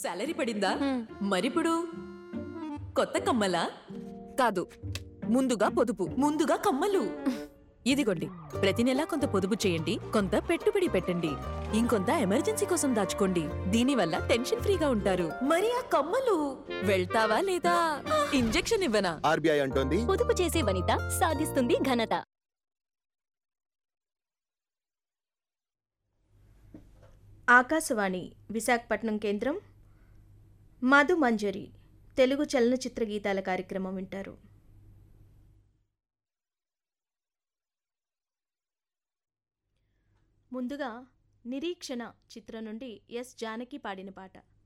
salary పడిందా మరిప్పుడు కొత్త కమ్మలా కాదు ముందుగా పొదుపు ముందుగా కమ్మలు ఇదిగోండి ప్రతి నెలా కొంత పొదుపు చేయండి కొంత పెట్టుబడి పెట్టండి ఇంకొంత ఎమర్జెన్సీ కోసం దాచుకోండి దీనివల్ల టెన్షన్ ఫ్రీగా ఉంటారు మరి ఆ కమ్మలు వెళ్తావా లేదా ఇంజెక్షన్ ఇవ్వనా ఆర్బీఐ అంటోంది పొదుపు చేసే వనిత సాధిస్తుంది ఘనత ఆకాశవాణి విశాఖపట్నం కేంద్రం మధు మంజరి తెలుగు చలనచిత్ర గీతాల కార్యక్రమం వింటారు ముందుగా నిరీక్షణ చిత్రం నుండి ఎస్ జానకి పాడిన పాట